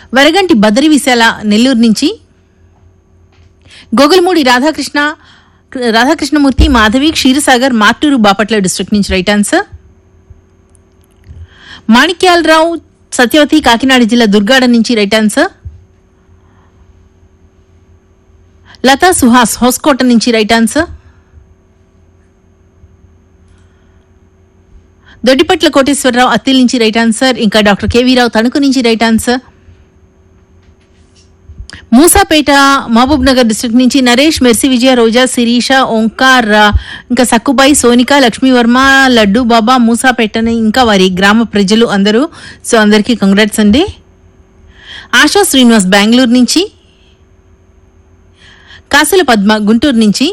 వరగంటి బదరి విశాల నెల్లూరు నుంచి గోగులమూడి రాధాకృష్ణ రాధాకృష్ణమూర్తి మాధవి క్షీరసాగర్ మార్టూరు బాపట్ల డిస్ట్రిక్ట్ నుంచి right answer Manikyalarao Satyavathi Kakinada జిల్లా దుర్గాడ నుంచి రైట్ ఆన్సర్ లతా సుహాస్ హోస్కోట నుంచి రైట్ ఆన్సర్ దొడ్డిపట్ల కోటేశ్వరరావు అత్తిల్ నుంచి రైట్ ఆన్సర్ ఇంకా డాక్టర్ కేవీరావు తణుకు నుంచి right answer Moosapet Mahabub Nagar district నుంచి నరేష్ మెర్సి విజయ రోజా శిరీష ఓంకార్ ఆ, ఇంకా సక్కుబాయి సోనిక లక్ష్మీవర్మ లడ్డు బాబా మూసాపేటని ఇంకా వారి గ్రామ ప్రజలు అందరూ సో అందరికీ కంగ్రాట్స్ అండి ఆశా శ్రీనివాస్ బెంగళూరు నుంచి కాసుల పద్మ గుంటూరు నుంచి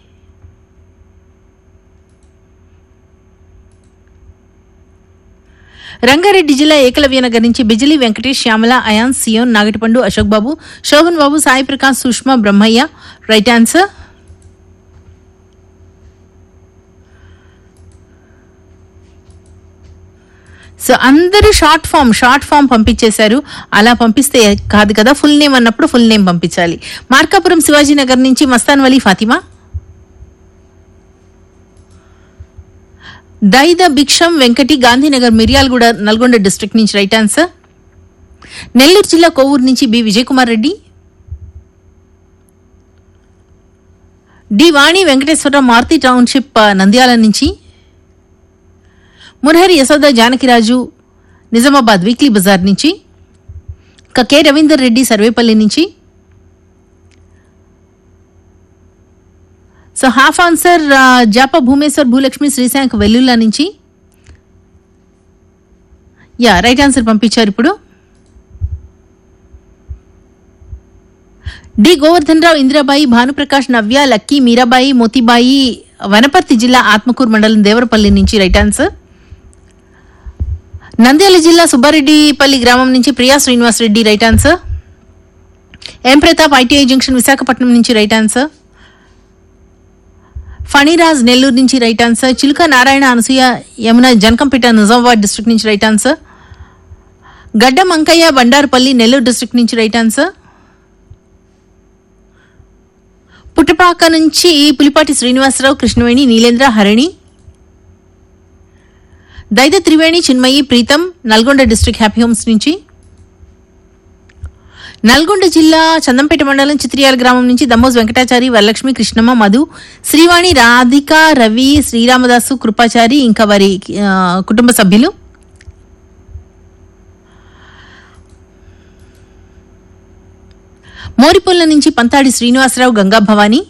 రంగారెడ్డి జిల్లా ఏకలవ్య నగర్ నుంచి బిజిలి వెంకటేష్ శ్యామల అయాన్ సియోన్ Nagatipandu Ashok Babu Shobhan Babu Sai Prakash Sushma Brahmaiah right answer so అందరూ షార్ట్ ఫామ్ షార్ట్ ఫామ్ పంపించేశారు అలా పంపిస్తే కాదు కదా ఫుల్ నేమ్ అన్నప్పుడు ఫుల్ నేమ్ పంపించాలి మార్కాపురం శివాజీ నగర్ నుంచి మస్తాన్ వలీ ఫాతిమా దైద భిక్షం వెంకటి గాంధీనగర్ మిర్యాలగూడ నల్గొండ డిస్ట్రిక్ట్ నుంచి రైట్ ఆన్సర్ నెల్లూరు జిల్లా కోవూరు నుంచి B Vijayakumar Reddy D Vani Venkateswararao Maruti township ఆ, నంద్యాల నుంచి మురహరి యశోద జానకిరాజు నిజామాబాద్ వీక్లీ బజార్ నుంచి ఇంకా కె రవీందర్ రెడ్డి సర్వేపల్లి నుంచి సో హాఫ్ ఆన్సర్ ఆ, జాప భూమేశ్వర్ భూలక్ష్మి శ్రీశాంక్ వెల్లుల్లా నుంచి యా రైట్ ఆన్సర్ పంపించారు ఇప్పుడు డి గోవర్ధన్ రావు ఇందిరాబాయి భానుప్రకాష్ నవ్య లక్కీ మీరాబాయి మోతిబాయి వనపర్తి జిల్లా ఆత్మకూరు మండలం దేవరపల్లి నుంచి రైట్ ఆన్సర్ నంద్యాల జిల్లా సుబ్బారెడ్డిపల్లి గ్రామం నుంచి Priya Srinivas Reddy right answer M Pratap ITI junction Visakhapatnam నుంచి రైట్ ఆన్సర్ ఫణిరాజ్ నెల్లూరు నుంచి right answer Chiluka Narayana Anasuya Yamuna Janakampet Nizamabad district నుంచి right answer Gadda Mankaiah Bandarupalli Nellore district నుంచి రైట్ ఆన్సర్ పుట్టపాక నుంచి Pulipati Srinivasarao Krishnaveni Neelendra Harini Daida Triveni Chinmayi Pritam Nalgonda district happy homes నుంచి నల్గొండ జిల్లా చందంపేట మండలం చిత్రియాల గ్రామం నుంచి దమ్మోజ్ వెంకటాచారి వరలక్ష్మి కృష్ణమ్మ మధు శ్రీవాణి రాధిక రవి శ్రీరామదాసు కృపాచారి ఇంకా వారి ఆ, కుటుంబ సభ్యులు మోరిపొల్ల నుంచి పంతాడి శ్రీనివాసరావు గంగా భవాని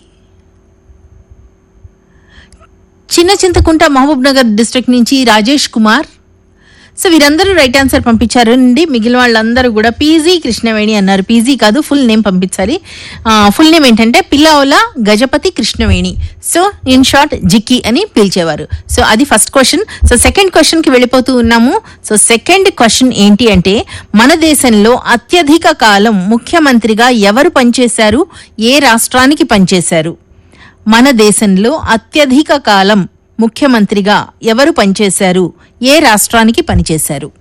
చిన్న చింతకుంట మహబూబ్ నగర్ డిస్ట్రిక్ట్ నుంచి రాజేష్ కుమార్ సో వీరందరూ రైట్ ఆన్సర్ పంపించారు అండి మిగిలిన వాళ్ళందరూ కూడా పీజీ కృష్ణవేణి అన్నారు పీజీ కాదు ఫుల్ నేమ్ పంపించాలి ఫుల్ నేమ్ ఏంటంటే Pillavalu Gajapathi Krishnaveni so in short Jikki అని పిలిచేవారు సో అది first question so second question కి వెళ్ళిపోతూ ఉన్నాము సో సెకండ్ క్వశ్చన్ ఏంటి అంటే మన దేశంలో అత్యధిక కాలం ముఖ్యమంత్రిగా ఎవరు పనిచేశారు ఏ రాష్ట్రానికి పనిచేశారు మన దేశంలో అత్యధిక కాలం ముఖ్యమంత్రిగా ఎవరు పనిచేశారు ఏ రాష్ట్రానికి పనిచేశారు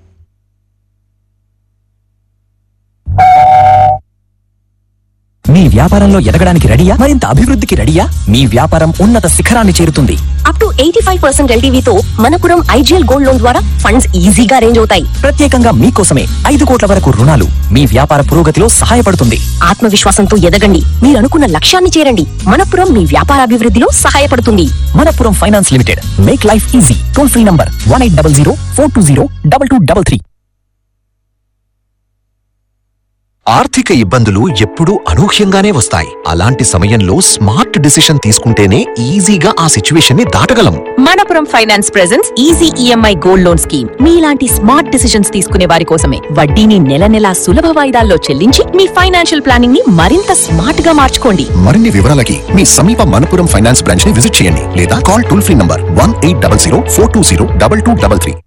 మీ వ్యాపారంలో ఎదగడానికి రెడీయా మరింత అభివృద్ధికి రెడీయా మీ వ్యాపారం ఉన్నత శిఖరాన్ని చేరుతుంది up to eighty five percent ఎల్టీవీతో మనపురం ఐజీఎల్ గోల్డ్ లోన్ ద్వారా ఫండ్స్ ఈజీగా అరేంజ్ అవుతాయి ప్రత్యేకంగా మీకోసమే ఐదు కోట్ల వరకు రుణాలు మీ వ్యాపార పురోగతిలో సహాయపడుతుంది ఆత్మవిశ్వాసంతో ఎదగండి మీరు అనుకున్న లక్ష్యాన్ని చేరండి మనపురం మీ వ్యాపార అభివృద్ధిలో సహాయపడుతుంది Manappuram finance limited make life easy toll free number one eight double zero four two zero double two double three ఆర్థిక ఇబ్బందులు ఎప్పుడూ అనూహ్యంగానే వస్తాయి అలాంటి సమయంలో స్మార్ట్ డిసిషన్ తీసుకుంటేనే ఈజీగా ఆ సిచ్యువేషన్ ని దాటగలం Manappuram finance presence easy EMI gold loan scheme మీలాంటి స్మార్ట్ డిసిషన్స్ తీసుకునే వారి కోసమే వడ్డీని నెల నెలా సులభ వాయిదాల్లో చెల్లించి మీ ఫైనాన్షియల్ ప్లానింగ్ ని మరింత స్మార్ట్ గా మార్చుకోండి మరిన్ని వివరాలకి మీ సమీప మనపురం ఫైనాన్స్ బ్రాంచ్ ని విజిట్ చేయండి లేదా call toll free number one eight double zero four two zero double two double three